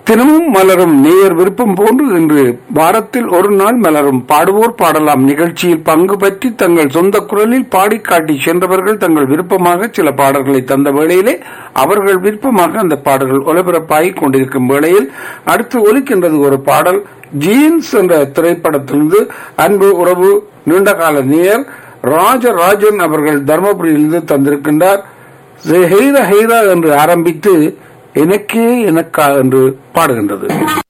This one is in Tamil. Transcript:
தினமும் மலரும் நேயர் விருப்பம் போன்று இன்று வாரத்தில் ஒரு நாள் மலரும் பாடுவோர் பாடலாம் நிகழ்ச்சியில் பங்கு பற்றி தங்கள் சொந்த குரலில் பாடி காட்டி சென்றவர்கள் தங்கள் விருப்பமாக சில பாடல்களை தந்த வேளையிலே அவர்கள் விருப்பமாக அந்த பாடல்கள் ஒலிபரப்பாகிக் கொண்டிருக்கும் வேளையில் அடுத்து ஒலிக்கின்றது ஒரு பாடல் ஜீன்ஸ் என்ற திரைப்படத்திலிருந்து அன்பு உறவு நீண்டகால நேயர் ராஜராஜன் அவர்கள் தர்மபுரியிலிருந்து தந்திருக்கின்றார் ஹெய்ரா ஹெய்ரா என்று ஆரம்பித்து எனக்கே எனக்கா என்று பாடுகின்றது